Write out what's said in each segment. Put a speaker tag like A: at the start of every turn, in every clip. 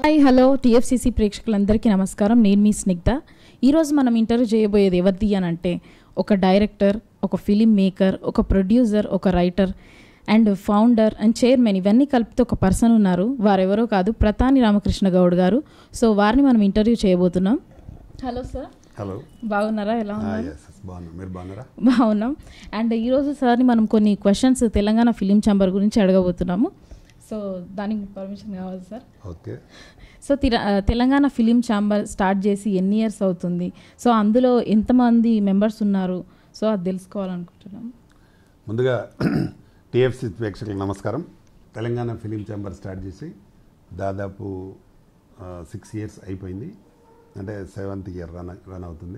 A: Hi hello TFCC ప్రేక్షకులందరికీ నమస్కారం నేను మీ స్నిగ్ధ ఈరోజు మనం ఇంటర్వ్యూ చేయబోయేది ఎవరిది అని అంటే ఒక డైరెక్టర్ ఒక ఫిలిం మేకర్ ఒక ప్రొడ్యూసర్ ఒక writer and founder and chairman ఇవన్నీ కలిపితే ఒక పర్సన్ ఉన్నారు వారెవరో కాదు ప్రతాని రామకృష్ణ గౌడ్ గారు సో వారిని మనం ఇంటర్వ్యూ చేయబోతున్నాం హలో సార్
B: హలో
A: బాగున్నారా ఎలా ఉన్నారు
B: ఎస్ బాగున్నా మీరు బాగున్నారా
A: బాగున్నాం అండ్ ఈరోజు సార్ని మనం కొన్ని క్వశ్చన్స్ తెలంగాణ ఫిలిం ఛాంబర్ గురించి అడగబోతున్నాము సో దానికి పర్మిషన్ కావాలి సార్
B: ఓకే
A: సో తిర ఆ, తెలంగాణ ఫిలిం ఛాంబర్ స్టార్ట్ చేసి ఎన్ని ఇయర్స్ అవుతుంది సో అందులో ఎంతమంది మెంబర్స్ ఉన్నారు సో అది తెలుసుకోవాలనుకుంటున్నాం
B: ముందుగా టిఎఫ్సి ప్రేక్షకులకు నమస్కారం తెలంగాణ ఫిలిం ఛాంబర్ స్టార్ట్ చేసి దాదాపు సిక్స్ ఇయర్స్ అయిపోయింది అంటే సెవెంత్ ఇయర్ రన్ రన్ అవుతుంది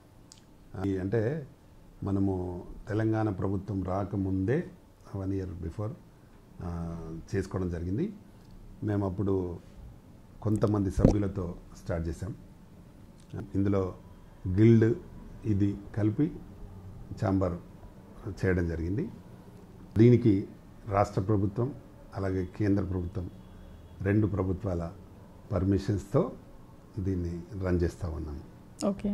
B: ఈ అంటే మనము తెలంగాణ ప్రభుత్వం రాకముందే వన్ ఇయర్ బిఫోర్ చేసుకోవడం జరిగింది మేము అప్పుడు కొంతమంది సభ్యులతో స్టార్ట్ చేశాం ఇందులో గిల్డ్ ఇది కలిపి ఛాంబర్ చేయడం జరిగింది దీనికి రాష్ట్ర ప్రభుత్వం అలాగే కేంద్ర ప్రభుత్వం రెండు ప్రభుత్వాల పర్మిషన్స్తో దీన్ని రన్ చేస్తూ ఉన్నాము
A: ఓకే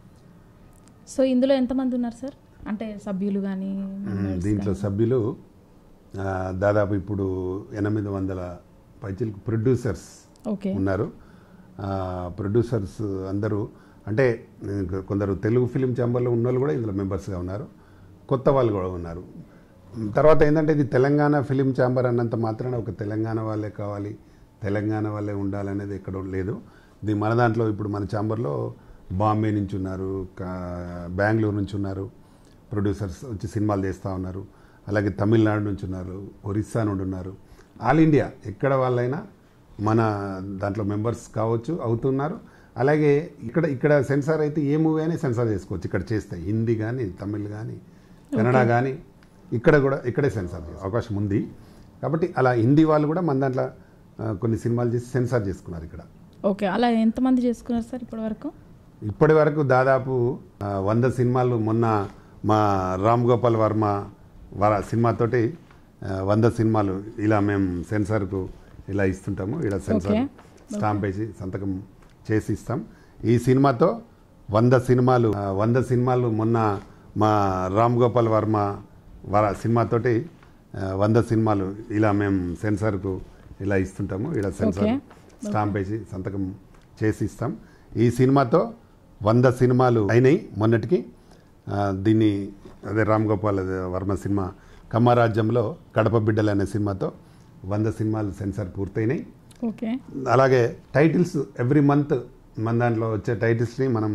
A: సో ఇందులో ఎంతమంది ఉన్నారు సార్ అంటే సభ్యులు కానీ
B: దీంట్లో సభ్యులు ఆ, దాదాపు ఇప్పుడు ఎనిమిది వందల పైచిలకు ప్రొడ్యూసర్స్
A: ఓకే
B: ఉన్నారు ఆ, ప్రొడ్యూసర్స్ అందరూ అంటే ఇంక కొందరు తెలుగు ఫిలిం ఛాంబర్లో ఉన్న వాళ్ళు కూడా ఇందులో మెంబర్స్గా ఉన్నారు కొత్త వాళ్ళు కూడా ఉన్నారు తర్వాత ఏంటంటే ఇది తెలంగాణ ఫిలిం ఛాంబర్ అన్నంత మాత్రాన ఒక తెలంగాణ వాళ్ళే కావాలి తెలంగాణ వాళ్ళే ఉండాలనేది ఎక్కడ లేదు ఇది మన దాంట్లో ఇప్పుడు మన ఛాంబర్లో బాంబే నుంచి ఉన్నారు కా- బెంగళూరు నుంచి ఉన్నారు ప్రొడ్యూసర్స్ వచ్చి సినిమాలు తీస్తూ ఉన్నారు అలాగే తమిళనాడు నుంచి ఉన్నారు ఒరిస్సా నుండి ఉన్నారు ఆల్ ఇండియా ఎక్కడ వాళ్ళైనా మన దాంట్లో మెంబర్స్ కావచ్చు అవుతున్నారు అలాగే ఇక్కడ ఇక్కడ సెన్సార్ అయితే ఏ మూవీ అయినా సెన్సార్ చేసుకోవచ్చు ఇక్కడ చేస్తే హిందీ కానీ తమిళ్ కానీ కన్నడ కానీ ఇక్కడ కూడా ఇక్కడే సెన్సార్ చేసే అవకాశం ఉంది కాబట్టి అలా హిందీ వాళ్ళు కూడా మన దాంట్లో ఆ, కొన్ని సినిమాలు చేసి సెన్సార్ చేసుకున్నారు ఇక్కడ
A: ఓకే అలా ఎంతమంది చేసుకున్నారు సార్ ఇప్పటి వరకు
B: ఇప్పటి వరకు దాదాపు ఆ, వంద సినిమాలు మొన్న మా రామ్ గోపాల్ వర్మ వర సినిమాతోటి ఆ, వంద సినిమాలు ఇలా మేము సెన్సార్కు ఇలా ఇస్తుంటాము ఇలా సెన్సార్
A: Okay.
B: స్టాంప్ వేసి సంతకం చేసి ఇస్తాం ఈ సినిమాతో వంద సినిమాలు ఆ, వంద సినిమాలు మొన్న మా రామ్ గోపాల్ వర్మ వర సినిమాతోటి ఆ, వంద సినిమాలు ఇలా మేము సెన్సార్కు ఇలా ఇస్తుంటాము ఇలా సెన్సార్
A: Okay.
B: స్టాంప్ వేసి సంతకం చేసి ఇస్తాం ఈ సినిమాతో వంద సినిమాలు అయినాయి మొన్నటికి ఆ, దీన్ని అదే రామ్ గోపాల్ అదే వర్మ సినిమా కమ్మరాజ్యంలో కడప బిడ్డలు అనే సినిమాతో వంద సినిమాలు సెన్సార్ పూర్తయినాయి
A: ఓకే
B: అలాగే టైటిల్స్ ఎవ్రీ మంత్ మన దాంట్లో వచ్చే టైటిల్స్ని మనం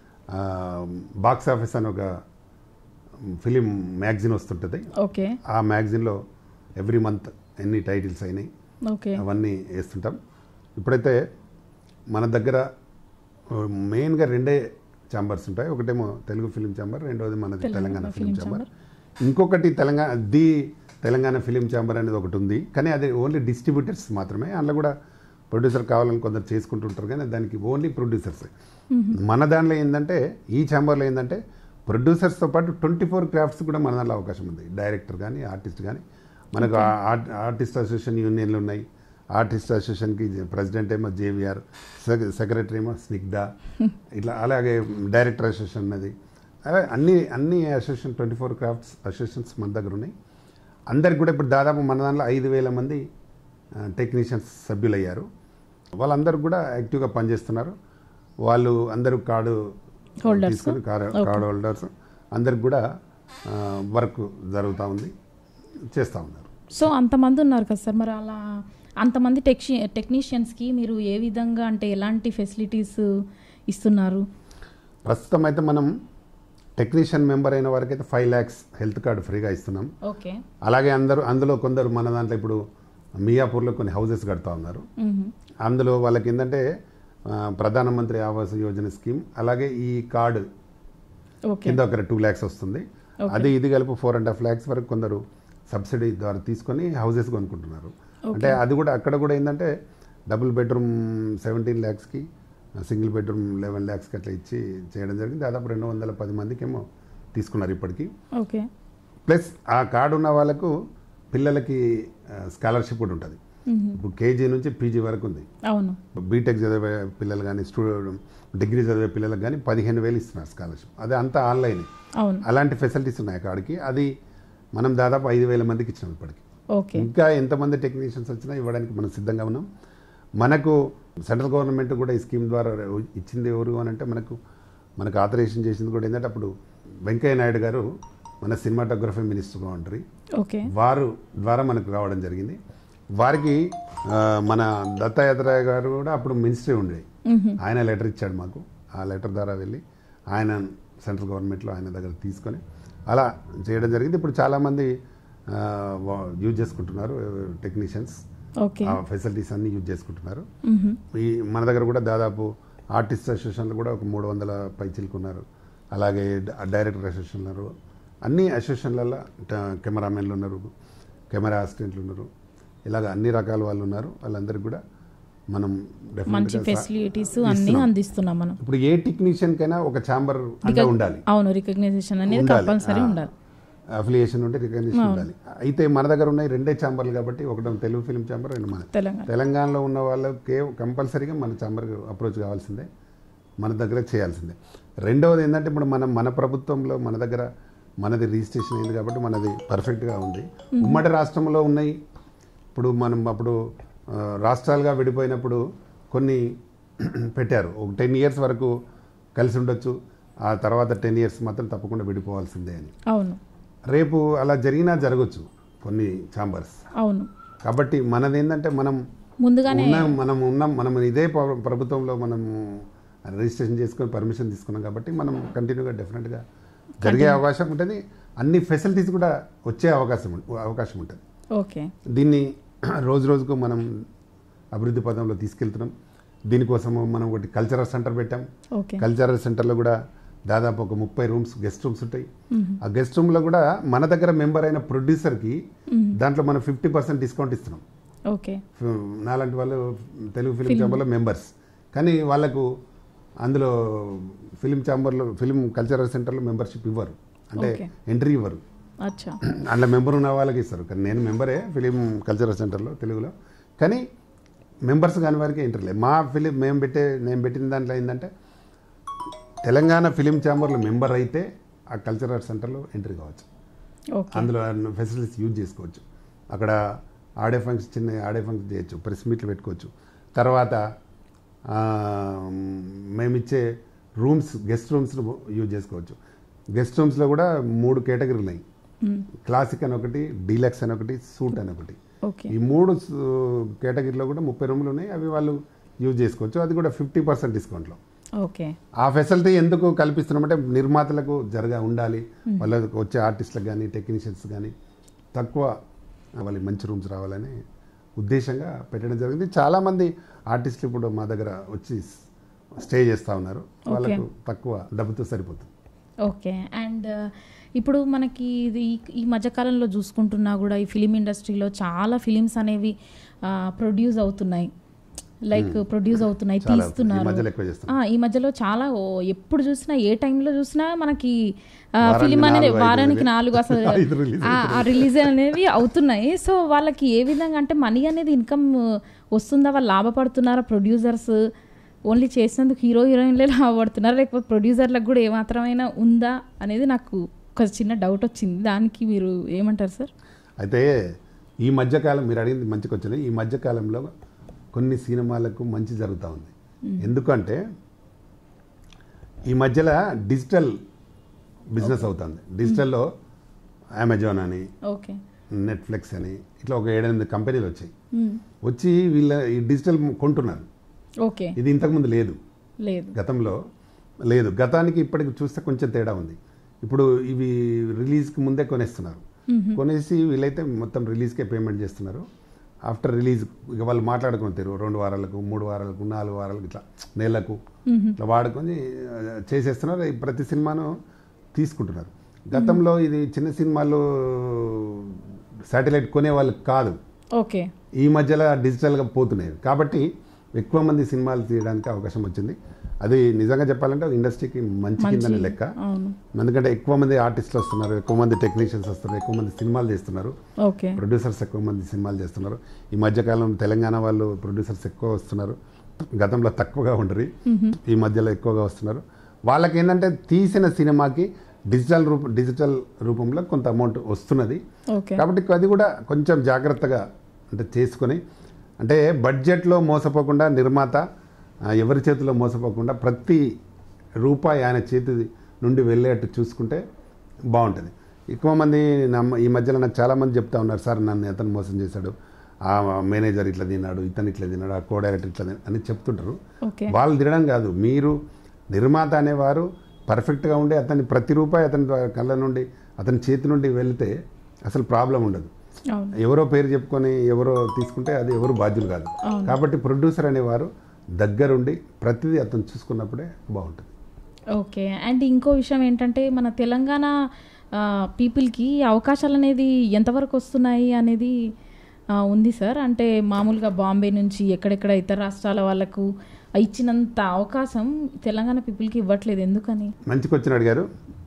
B: బాక్స్ ఆఫీస్ అని ఒక ఫిలిం మ్యాగజిన్ వస్తుంటుంది
A: ఓకే
B: ఆ మ్యాగజిన్లో ఎవ్రీ మంత్ ఎన్ని టైటిల్స్ అయినాయి
A: ఓకే
B: అవన్నీ వేస్తుంటాం ఇప్పుడైతే మన దగ్గర మెయిన్గా రెండే ఛాంబర్స్ ఉంటాయి ఒకటేమో తెలుగు ఫిలిం ఛాంబర్ రెండోది మనది
A: Telangana
B: Telangana film
A: film
B: chamber ఇంకొకటి Telangana the Telangana film chamber అనేది ఒకటి ఉంది కానీ అది ఓన్లీ డిస్ట్రిబ్యూటర్స్ మాత్రమే అందులో కూడా ప్రొడ్యూసర్ కావాలని కొందరు చేసుకుంటుంటారు కానీ దానికి ఓన్లీ ప్రొడ్యూసర్స్ మన దాంట్లో ఏంటంటే ఈ ఛాంబర్లో ఏంటంటే ప్రొడ్యూసర్స్తో పాటు ట్వంటీ ఫోర్ క్రాఫ్ట్స్ కూడా మన దాంట్లో అవకాశం ఉంది డైరెక్టర్ కానీ ఆర్టిస్ట్ కానీ మనకు ఆ- ఆర్ట్- ఆర్టిస్ట్ అసోసియేషన్ యూనియన్లు ఉన్నాయి ఆర్టిస్ట్ అసోసియేషన్కి ప్రెసిడెంట్ ఏమో జేవిఆర్ సెక్రటరీ ఏమో స్నిగ్ధ ఇట్లా అలాగే డైరెక్టర్ అసోసియేషన్ ఉన్నది అలా అన్ని అన్ని association twenty four crafts associations మన దగ్గర ఉన్నాయి అందరికి కూడా ఇప్పుడు దాదాపు మన దాంట్లో ఐదు వేల మంది టెక్నీషియన్స్ సభ్యులయ్యారు వాళ్ళందరూ కూడా యాక్టివ్గా పనిచేస్తున్నారు వాళ్ళు అందరూ కార్డు
A: Holders.
B: తీసుకొని కార్
A: Okay.
B: కార్డు హోల్డర్స్ అందరికి కూడా వర్క్ జరుగుతూ ఉంది చేస్తూ ఉన్నారు
A: సో అంతమంది ఉన్నారు కదా సార్ మరి అలా అంతమంది టెక్షి టెక్నీషియన్స్కి మీరు ఏ విధంగా అంటే ఎలాంటి ఫెసిలిటీస్ ఇస్తున్నారు
B: ప్రస్తుతం అయితే మనం టెక్నీషియన్ మెంబర్ అయిన వారికి అయితే ఫైవ్ ల్యాక్స్ హెల్త్ కార్డు ఫ్రీగా ఇస్తున్నాం
A: ఓకే
B: అలాగే అందరూ అందులో కొందరు మన దాంట్లో ఇప్పుడు మియాపూర్లో కొన్ని హౌసెస్ కడతా ఉన్నారు అందులో వాళ్ళకి ఏంటంటే ఆ, ప్రధానమంత్రి ఆవాస్ యోజన స్కీమ్ అలాగే ఈ కార్డు
A: ఓకే
B: కింద ఒక టూ ల్యాక్స్ వస్తుంది
A: Okay.
B: అది ఇది కలిపి ఫోర్ అండ్ హాఫ్ ల్యాక్స్ వరకు కొందరు సబ్సిడీ ద్వారా తీసుకొని హౌసెస్ కొనుక్కుంటున్నారు అంటే అది కూడా అక్కడ కూడా ఏంటంటే డబుల్ బెడ్రూమ్ సెవెంటీన్ ల్యాక్స్కి సింగిల్ బెడ్రూమ్ లెవెన్ ల్యాక్స్కి అట్లా ఇచ్చి చేయడం జరిగింది దాదాపు రెండు వందల పది మందికి ఏమో తీసుకున్నారు ఇప్పటికీ
A: ఓకే
B: ప్లస్ ఆ కార్డు ఉన్న వాళ్ళకు పిల్లలకి స్కాలర్షిప్ కూడా ఉంటుంది ఇప్పుడు కేజీ నుంచి పీజీ వరకు ఉంది
A: అవును
B: బీటెక్ చదివే పిల్లలు కానీ స్టూడెంట్ డిగ్రీ చదివే పిల్లలకు కానీ పదిహేను వేలు ఇస్తున్నారు స్కాలర్షిప్ అదే అంతా ఆన్లైన్
A: అవును
B: అలాంటి ఫెసిలిటీస్ ఉన్నాయి అక్కడికి అది మనం దాదాపు ఐదు వేల మందికి ఇచ్చినాం ఇప్పటికి
A: ఓకే
B: ఇంకా ఎంతమంది టెక్నీషియన్స్ వచ్చినా ఇవ్వడానికి మనం సిద్ధంగా ఉన్నాం మనకు సెంట్రల్ గవర్నమెంట్ కూడా ఈ స్కీమ్ ద్వారా ఇచ్చింది ఎవరు అని అంటే మనకు మనకు ఆథరైజేషన్ చేసింది కూడా ఏంటంటే అప్పుడు వెంకయ్య నాయుడు గారు మన సినిమాటోగ్రఫీ మినిస్టర్ ఉంటారు
A: ఓకే
B: వారు ద్వారా మనకు రావడం జరిగింది వారికి ఆ, మన దత్తాత్రేయ గారు కూడా అప్పుడు మినిస్ట్రీ ఉండేది ఆయన లెటర్ ఇచ్చాడు మాకు ఆ లెటర్ ద్వారా వెళ్ళి ఆయన సెంట్రల్ గవర్నమెంట్లో ఆయన దగ్గర తీసుకొని అలా చేయడం జరిగింది ఇప్పుడు చాలామంది యూజ్ చేసుకుంటున్నారు టెక్నీషియన్స్
A: ఓకే
B: ఆ ఫెసిలిటీస్ అన్ని యూజ్ చేసుకుంటున్నారు
A: మ్మ్.
B: ఈ మన దగ్గర కూడా దాదాపు ఆర్టిస్ట్ అసోసియేషన్లు కూడా ఒక మూడు వందల పైచీలకు ఉన్నారు అలాగే డ- డైరెక్టర్ అసోసియేషన్లు ఉన్నారు అన్ని అసోసియేషన్లలో ట- కెమెరామెన్లు ఉన్నారు కెమెరా అసిస్టెంట్లు ఉన్నారు ఇలాగ అన్ని రకాల వాళ్ళు ఉన్నారు వాళ్ళందరికీ కూడా మనం
A: మంచి
B: definitely గా సా-
A: ఫెసిలిటీస్ అన్నీ
B: ఇస్తున్నాం.
A: అందిస్తున్నాం మనం
B: ఇప్పుడు ఏ టెక్నీషియన్ కైనా ఒక ఛాంబర్ అంటే ఉండాలి
A: అవును రికగ్నైజేషన్ అనేది
B: ఉండాలి.
A: కంపల్సరీ
B: ఆ.
A: ఉండాలి
B: అఫిలియేషన్ ఉంటే రికగ్నిషన్ ఉండాలి అయితే మన దగ్గర ఉన్నాయి రెండే ఛాంబర్లు కాబట్టి ఒకటి తెలుగు ఫిల్మ్ ఛాంబర్ రెండు మన
A: తెలంగాణ
B: తెలంగాణలో ఉన్న వాళ్ళకే కంపల్సరీగా మన ఛాంబర్ అప్రోచ్ కావాల్సిందే మన దగ్గర చేయాల్సిందే రెండవది ఏంటంటే ఇప్పుడు మనం మన ప్రభుత్వంలో మన దగ్గర మనది రిజిస్ట్రేషన్ అయింది కాబట్టి మనది పర్ఫెక్ట్గా ఉంది ఉమ్మడి రాష్ట్రంలో ఉన్నాయి ఇప్పుడు మనం అప్పుడు ఆ, రాష్ట్రాలుగా విడిపోయినప్పుడు కొన్ని పెట్టారు ఒక టెన్ ఇయర్స్ వరకు కలిసి ఉండొచ్చు ఆ తర్వాత టెన్ ఇయర్స్ మాత్రం తప్పకుండా విడిపోవాల్సిందే అని
A: అవును
B: రేపు అలా జరిగినా జరగచ్చు కొన్ని ఛాంబర్స్
A: అవును
B: కాబట్టి మనది ఏంటంటే మనం
A: ముందుగానే
B: ఉన్నాం మనం ఉన్నాం మనం ఇదే ప్ర- ప్రభుత్వంలో మనం రిజిస్ట్రేషన్ చేసుకొని పర్మిషన్ తీసుకున్నాం కాబట్టి మనం కంటిన్యూగా డెఫినెట్గా జరిగే అవకాశం ఉంటుంది అన్ని ఫెసిలిటీస్ కూడా వచ్చే అవకాశం ఉం- అవకాశం ఉంటుంది
A: ఓకే
B: దీన్ని రోజు రోజుకు మనం అభివృద్ధి పదంలో తీసుకెళ్తున్నాం దీనికోసం మనం ఒకటి కల్చరల్ సెంటర్ పెట్టాం
A: ఓకే
B: కల్చరల్ సెంటర్లో కూడా దాదాపు ఒక ముప్పై రూమ్స్ గెస్ట్ రూమ్స్ ఉంటాయి ఆ గెస్ట్ రూమ్లో కూడా మన దగ్గర మెంబర్ అయిన ప్రొడ్యూసర్కి దాంట్లో మనం ఫిఫ్టీ పర్సెంట్ డిస్కౌంట్ ఇస్తున్నాం
A: ఓకే
B: ఫి- నాలాంటి వాళ్ళు తెలుగు ఫిలిం ఛాంబర్లో మెంబర్స్ కానీ వాళ్ళకు అందులో ఫిలిం ఛాంబర్లో ఫిలిం కల్చరల్ సెంటర్లో మెంబర్షిప్ ఇవ్వరు అంటే
A: Okay.
B: ఎంట్రీ ఇవ్వరు
A: అచ్చా
B: అందులో మెంబర్ ఉన్న వాళ్ళకి ఇస్తారు కానీ నేను మెంబరే ఫిలిం కల్చరల్ సెంటర్లో తెలుగులో కానీ మెంబర్స్ కాని వారికి ఎంట్రీ లేదు మా ఫిలిం మేము పెట్టే నేను పెట్టిన దాంట్లో ఏంటంటే తెలంగాణ ఫిలిం ఛాంబర్లో మెంబర్ అయితే ఆ కల్చరల్ సెంటర్లో ఎంట్రీ కావచ్చు
A: ఓకే
B: అందులో ఫెసిలిటీస్ యూజ్ చేసుకోవచ్చు అక్కడ ఆడే ఫంక్షన్ చిన్న ఆడే ఫంక్షన్ చేయొచ్చు ప్రెస్ మీట్లు పెట్టుకోవచ్చు తర్వాత ఆ, మేమిచ్చే రూమ్స్ గెస్ట్ రూమ్స్ యూజ్ చేసుకోవచ్చు గెస్ట్ రూమ్స్లో కూడా మూడు కేటగిరీలు ఉన్నాయి క్లాసిక్ అని ఒకటి డీలక్స్ అని ఒకటి సూట్ అని ఒకటి
A: ఓకే
B: ఈ మూడు కేటగిరీలో కూడా ముప్పై రూములు ఉన్నాయి అవి వాళ్ళు యూజ్ చేసుకోవచ్చు అది కూడా ఫిఫ్టీ పర్సెంట్ డిస్కౌంట్లో
A: ఓకే
B: ఆ ఫెసిలిటీ ఎందుకు కల్పిస్తున్నామంటే నిర్మాతలకు జరగా ఉండాలి వాళ్ళకి వచ్చే ఆర్టిస్టులకు కానీ టెక్నీషియన్స్ కానీ తక్కువ వాళ్ళకి మంచి రూమ్స్ రావాలని ఉద్దేశంగా పెట్టడం జరిగింది చాలామంది ఆర్టిస్టులు ఇప్పుడు మా దగ్గర వచ్చి స్టే చేస్తూ ఉన్నారు వాళ్ళకు తక్కువ డబ్బుతో సరిపోతుంది
A: ఓకే అండ్ ఇప్పుడు మనకి ఇది ఈ- ఈ మధ్యకాలంలో చూసుకుంటున్నా కూడా ఈ ఫిలిం ఇండస్ట్రీలో చాలా ఫిలిమ్స్ అనేవి ప్రొడ్యూస్ అవుతున్నాయి లైక్ ప్రొడ్యూస్ అవుతున్నాయి
B: చాలా ఈ
A: తీస్తున్నారు
B: మధ్యలో ఎక్కువ చేస్తాం
A: ఆ, ఈ మధ్యలో చాలా ఓ, ఎప్పుడు చూసినా ఏ టైంలో చూసినా మనకి
B: వారానికి
A: ఫిలిం అనేది
B: నాలుగు, ఐదు
A: వారానికి
B: release.
A: నాలుగు అసలు
B: ఐదు release
A: ఆ- ఆ రిలీజ్ అనేవి అవుతున్నాయి సో వాళ్ళకి ఏ విధంగా అంటే మనీ అనేది ఇన్కమ్ వస్తుందా వాళ్ళు లాభపడుతున్నారా ప్రొడ్యూసర్స్ ఓన్లీ చేసినందుకు హీరో హీరోయిన్లే లాభపడుతున్నారా లేకపోతే ప్రొడ్యూసర్లకు కూడా ఏమాత్రమైనా ఉందా అనేది నాకు ఒక చిన్న డౌట్ వచ్చింది దానికి మీరు ఏమంటారు సార్
B: అయితే ఈ మధ్యకాలం మీరు అడిగింది మంచిగా వచ్చింది ఈ మధ్యకాలంలో కొన్ని సినిమాలకు మంచి జరుగుతూ ఉంది ఎందుకంటే ఈ మధ్యలో డిజిటల్ బిజినెస్ అవుతుంది డిజిటల్లో అమెజాన్ అని
A: ఓకే
B: నెట్ఫ్లిక్స్ అని ఇట్లా ఒక ఏడెనిమిది కంపెనీలు వచ్చాయి వచ్చి వీళ్ళ ఈ డిజిటల్ కొంటున్నారు
A: ఓకే
B: ఇది ఇంతకుముందు లేదు
A: లేదు
B: గతంలో లేదు గతానికి ఇప్పటికి చూస్తే కొంచెం తేడా ఉంది ఇప్పుడు ఇవి రిలీజ్కి ముందే కొనేస్తున్నారు కొనేసి వీళ్ళైతే మొత్తం రిలీజ్కే పేమెంట్ చేస్తున్నారు ఆఫ్టర్ రిలీజ్ ఇక వాళ్ళు మాట్లాడుకుని తీరు రెండు వారాలకు మూడు వారాలకు నాలుగు వారాలకు ఇట్లా నెలకు ఇట్లా వాడుకొని ఆ, చేసేస్తున్నారు ఈ ప్రతి సినిమాను తీసుకుంటున్నారు గతంలో ఇది చిన్న సినిమాలు శాటిలైట్ కొనే వాళ్ళు కాదు
A: ఓకే
B: ఈ మధ్యలో డిజిటల్గా పోతున్నాయి కాబట్టి ఎక్కువ మంది సినిమాలు తీయడానికి అవకాశం వచ్చింది అది నిజంగా చెప్పాలంటే ఇండస్ట్రీకి మంచి కిందని లెక్క
A: అవును
B: ఎందుకంటే ఎక్కువ మంది ఆర్టిస్టులు వస్తున్నారు ఎక్కువ మంది టెక్నీషియన్స్ వస్తున్నారు ఎక్కువ మంది సినిమాలు చేస్తున్నారు
A: ఓకే
B: ప్రొడ్యూసర్స్ ఎక్కువ మంది సినిమాలు చేస్తున్నారు ఈ మధ్యకాలంలో తెలంగాణ వాళ్ళు ప్రొడ్యూసర్స్ ఎక్కువ వస్తున్నారు గతంలో తక్కువగా ఉండరు ఈ మధ్యలో ఎక్కువగా వస్తున్నారు వాళ్ళకి ఏంటంటే తీసిన సినిమాకి డిజిటల్ రూప డిజిటల్ రూపంలో కొంత అమౌంట్ వస్తున్నది
A: ఓకే
B: కాబట్టి అది కూడా కొంచెం జాగ్రత్తగా అంటే చేసుకొని అంటే బడ్జెట్లో మోసపోకుండా నిర్మాత ఆ, ఎవరి చేతిలో మోసపోకుండా ప్రతి రూపాయి ఆయన చేతి నుండి వెళ్ళేట్టు చూసుకుంటే బాగుంటుంది ఎక్కువ మంది నమ్మ ఈ మధ్యలో నాకు చాలామంది చెప్తా ఉన్నారు సార్ నన్ను అతను మోసం చేశాడు ఆ మేనేజర్ ఇట్లా తిన్నాడు ఇతను ఇట్లా తిన్నాడు ఆ కో డైరెక్టర్ ఇట్లా తిన్నాడు అని చెప్తుంటారు
A: ఓకే
B: వాళ్ళు తినడం కాదు మీరు నిర్మాత అనేవారు పర్ఫెక్ట్గా ఉండి అతని ప్రతి రూపాయి అతని ద్వారా- కళ్ళ నుండి అతని చేతి నుండి వెళ్తే అసలు ప్రాబ్లం ఉండదు
A: అవును
B: ఎవరో పేరు చెప్పుకొని ఎవరో తీసుకుంటే అది ఎవరు బాధ్యులు కాదు కాబట్టి ప్రొడ్యూసర్ అనేవారు దగ్గరుండి ప్రతిదీ అతను చూసుకున్నప్పుడే బాగుంటుంది
A: ఓకే అండ్ ఇంకో విషయం ఏంటంటే మన తెలంగాణ ఆ, పీపుల్కి అవకాశాలు అనేది ఎంతవరకు వస్తున్నాయి అనేది ఆ, ఉంది సార్ అంటే మామూలుగా బాంబే నుంచి ఎక్కడెక్కడ ఇతర రాష్ట్రాల వాళ్ళకు ఇచ్చినంత అవకాశం తెలంగాణ పీపుల్కి ఇవ్వట్లేదు ఎందుకని
B: మంచి క్వశ్చన్ అడిగారు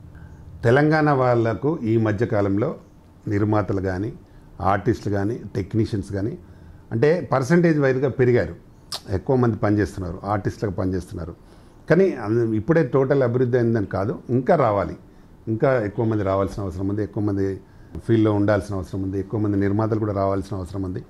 B: తెలంగాణ వాళ్ళకు ఈ మధ్యకాలంలో నిర్మాతలు కానీ ఆర్టిస్టులు కానీ టెక్నీషియన్స్ కానీ అంటే పర్సంటేజ్ వైజ్గా పెరిగారు ఎక్కువ మంది పనిచేస్తున్నారు ఆర్టిస్టులకు పనిచేస్తున్నారు కానీ అన్- ఇప్పుడే టోటల్ అభివృద్ధి అయిందని కాదు ఇంకా రావాలి ఇంకా ఎక్కువ మంది రావాల్సిన అవసరం ఉంది ఎక్కువ మంది ఫీల్డ్లో ఉండాల్సిన అవసరం ఉంది ఎక్కువ మంది నిర్మాతలు కూడా రావాల్సిన అవసరం ఉంది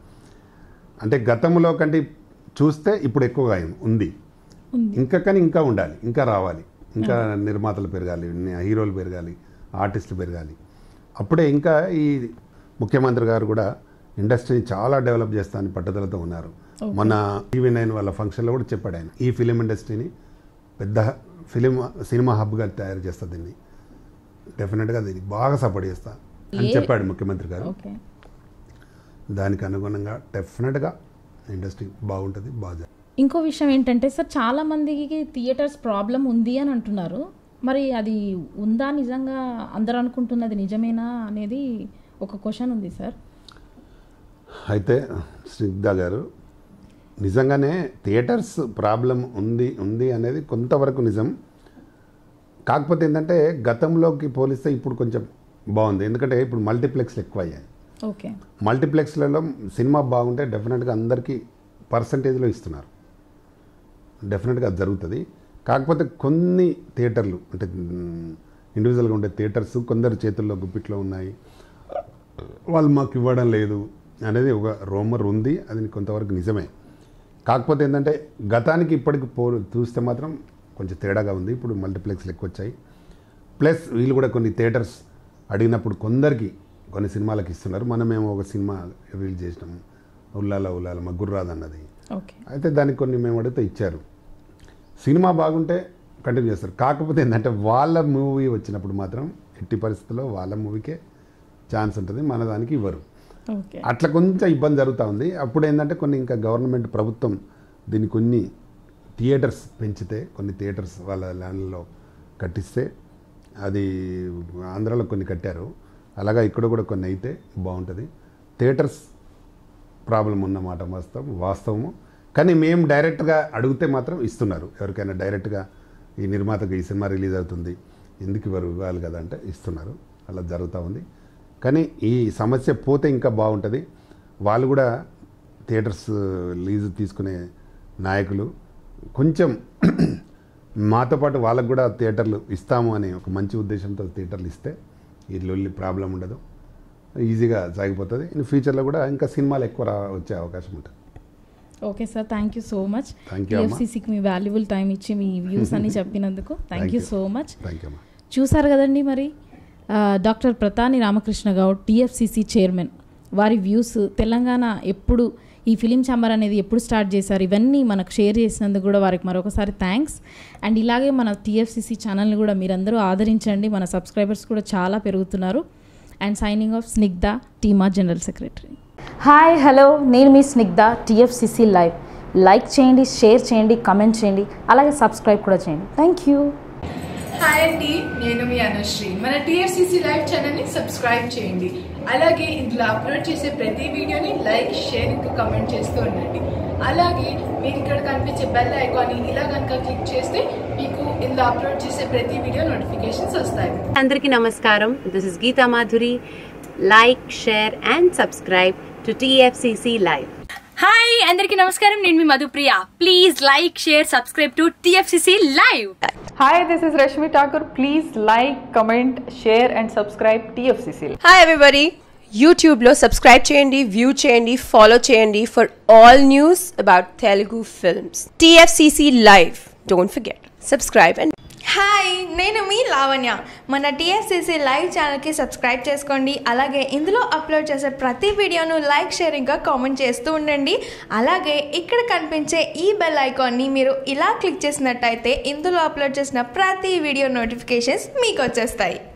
B: అంటే గతంలో కంటే చూస్తే ఇప్పుడు ఎక్కువగా అయింది- ఉంది ఇంకా కానీ ఇంకా ఉండాలి ఇంకా రావాలి ఇంకా నిర్మాతలు పెరగాలి ని- హీరోలు పెరగాలి ఆర్టిస్టులు పెరగాలి అప్పుడే ఇంకా ఈ ముఖ్యమంత్రి గారు కూడా ఇండస్ట్రీని చాలా డెవలప్ చేస్తానని పట్టుదలతో ఉన్నారు మన టీవీ నైన్ వాళ్ళ ఫంక్షన్లో కూడా చెప్పాడు ఆయన ఈ ఫిలిం ఇండస్ట్రీని పెద్ద ఫిలిం సినిమా హబ్గా తయారు చేస్తా దీన్ని డెఫినెట్గా దీనికి బాగా సపోర్ట్ చేస్తా అని
A: ఏ-
B: చెప్పాడు ముఖ్యమంత్రి గారు
A: ఓకే
B: దానికి అనుగుణంగా డెఫినెట్గా ఇండస్ట్రీ బాగుంటుంది బాగా జరుగుతుంది.
A: ఇంకో విషయం ఏంటంటే సార్ చాలా మందికి థియేటర్స్ ప్రాబ్లం ఉంది అని అంటున్నారు మరి అది ఉందా నిజంగా అందరూ అనుకుంటున్నది నిజమేనా అనేది ఒక క్వశ్చన్ ఉంది సార్
B: అయితే స్నిగ్ధ గారు నిజంగానే థియేటర్స్ ప్రాబ్లం ఉంది ఉంది అనేది కొంతవరకు నిజం కాకపోతే ఏంటంటే గతంలోకి పోలిస్తే ఇప్పుడు కొంచెం బాగుంది ఎందుకంటే ఇప్పుడు మల్టీప్లెక్స్లు ఎక్కువ అయ్యాయి
A: ఓకే
B: మల్టీప్లెక్స్లలో సినిమా బాగుంటే డెఫినెట్గా అందరికీ పర్సంటేజ్లో ఇస్తున్నారు డెఫినెట్గా అది జరుగుతుంది కాకపోతే కొన్ని థియేటర్లు అంటే ఇండివిజువల్గా ఉండే థియేటర్స్ కొందరు చేతుల్లో గుప్పిట్లో ఉన్నాయి వాళ్ళు మాకు ఇవ్వడం లేదు అనేది ఒక రోమర్ ఉంది అది కొంతవరకు నిజమే కాకపోతే ఏంటంటే గతానికి ఇప్పటికి పో చూస్తే మాత్రం కొంచెం తేడాగా ఉంది ఇప్పుడు మల్టీప్లెక్స్లు ఎక్కువ వచ్చాయి ప్లస్ వీళ్ళు కూడా కొన్ని థియేటర్స్ అడిగినప్పుడు కొందరికి కొన్ని సినిమాలకు ఇస్తున్నారు మనం మేము ఒక సినిమా రిలీజ్ చేసినాము ఉల్లాల ఉల్లాల మా గుర్రాద్ అన్నది
A: ఓకే
B: అయితే దానికి కొన్ని మేము అడిగితే ఇచ్చారు సినిమా బాగుంటే కంటిన్యూ చేస్తారు కాకపోతే ఏంటంటే వాళ్ళ మూవీ వచ్చినప్పుడు మాత్రం ఎట్టి పరిస్థితుల్లో వాళ్ళ మూవీకే ఛాన్స్ ఉంటుంది మన దానికి ఇవ్వరు
A: ఓకే
B: అట్లా కొంచెం ఇబ్బంది జరుగుతూ ఉంది అప్పుడు ఏంటంటే కొన్ని ఇంకా గవర్నమెంట్ ప్రభుత్వం దీన్ని కొన్ని థియేటర్స్ పెంచితే కొన్ని థియేటర్స్ వాళ్ళ ల్యాండ్లో కట్టిస్తే అది ఆంధ్రాలో కొన్ని కట్టారు అలాగా ఇక్కడ కూడా కొన్ని అయితే బాగుంటుంది థియేటర్స్ ప్రాబ్లం ఉన్నమాట వాస్తవం వాస్తవము కానీ మేము డైరెక్ట్గా అడిగితే మాత్రం ఇస్తున్నారు ఎవరికైనా డైరెక్ట్గా ఈ నిర్మాతకు ఈ సినిమా రిలీజ్ అవుతుంది ఎందుకు ఇవ్వరు ఇవ్వాలి కదా అంటే ఇస్తున్నారు అలా జరుగుతూ ఉంది కానీ ఈ సమస్య పోతే ఇంకా బాగుంటుంది వాళ్ళు కూడా థియేటర్స్ లీజు తీసుకునే నాయకులు కొంచెం మాతో పాటు వాళ్ళకు కూడా థియేటర్లు ఇస్తాము అనే ఒక మంచి ఉద్దేశంతో థియేటర్లు ఇస్తే ఈ లొల్లి ప్రాబ్లం ఉండదు ఈజీగా సాగిపోతుంది ఇన్ ఫ్యూచర్లో కూడా ఇంకా సినిమాలు ఎక్కువ రా వచ్చే అవకాశం ఉంటుంది
A: okay sir thank you so much
B: Thank you, అమ్మా.
A: టీఎఫ్సీసీకి మీ వాల్యుబుల్ టైం ఇచ్చి మీ వ్యూస్ అన్ని చెప్పినందుకు thank you
B: you.
A: So much
B: thank you అమ్మా
A: చూసారు కదండి మరి ఆ, doctor Pratani Ramakrishna Goud TFCC chairman వారి వ్యూస్ తెలంగాణ ఎప్పుడు ఈ ఫిలిం ఛాంబర్ అనేది ఎప్పుడు స్టార్ట్ చేశారు ఇవన్నీ మనకు షేర్ చేసినందుకు కూడా వారికి మరొకసారి థ్యాంక్స్ అండ్ ఇలాగే మన టీఎఫ్సిసి ఛానల్ని కూడా మీరందరూ ఆదరించండి మన సబ్స్క్రైబర్స్ కూడా చాలా పెరుగుతున్నారు అండ్ సైనింగ్ ఆఫ్ స్నిగ్ధ టీమా జనరల్ సెక్రటరీ
C: హాయ్ హలో నేను మీ స్నిగ్ధ టిఎఫ్సిసి లైవ్ లైక్ చేయండి షేర్ చేయండి కమెంట్ చేయండి అలాగే సబ్స్క్రైబ్ కూడా చేయండి థ్యాంక్ యూ
D: హాయ్ అండి నేను మీ అనుశ్రీ మన టీఎఫ్సిసి లైవ్ ఛానల్ని సబ్స్క్రైబ్ చేయండి అలాగే ఇందులో అప్లోడ్ చేసే ప్రతి వీడియోని లైక్ షేర్ ఇంకా కమెంట్ చేస్తూ ఉండండి అలాగే మీరు ఇక్కడ కనిపించే బెల్ ఐకాన్ని ఇలా కనుక క్లిక్ చేస్తే మీకు ఇందులో అప్లోడ్ చేసే ప్రతి వీడియో నోటిఫికేషన్స్ వస్తాయి
E: అందరికీ నమస్కారం this is Geeta Madhuri like share and subscribe to TFCC live
F: hi అందరికీ నమస్కారం నేను మీ Madhupriya please like share subscribe to TFCC live
G: Hi, this is Rashmi Thakur. Please like, comment, share, and subscribe TFCC.
H: హాయ్ everybody యూట్యూబ్లో subscribe చేయండి view చేయండి follow చేయండి for all news about Telugu films TFCC live don't forget subscribe and
I: hi నేను మీ లావణ్య మన TSCC live ఛానల్కి subscribe చేసుకోండి అలాగే ఇందులో అప్లోడ్ చేసే ప్రతి వీడియోను లైక్ షేర్ ఇంకా కామెంట్ చేస్తూ ఉండండి అలాగే ఇక్కడ కనిపించే ఈ బెల్ ఐకాన్ని మీరు ఇలా క్లిక్ చేసినట్టయితే ఇందులో అప్లోడ్ చేసిన ప్రతి వీడియో నోటిఫికేషన్స్ మీకు వచ్చేస్తాయి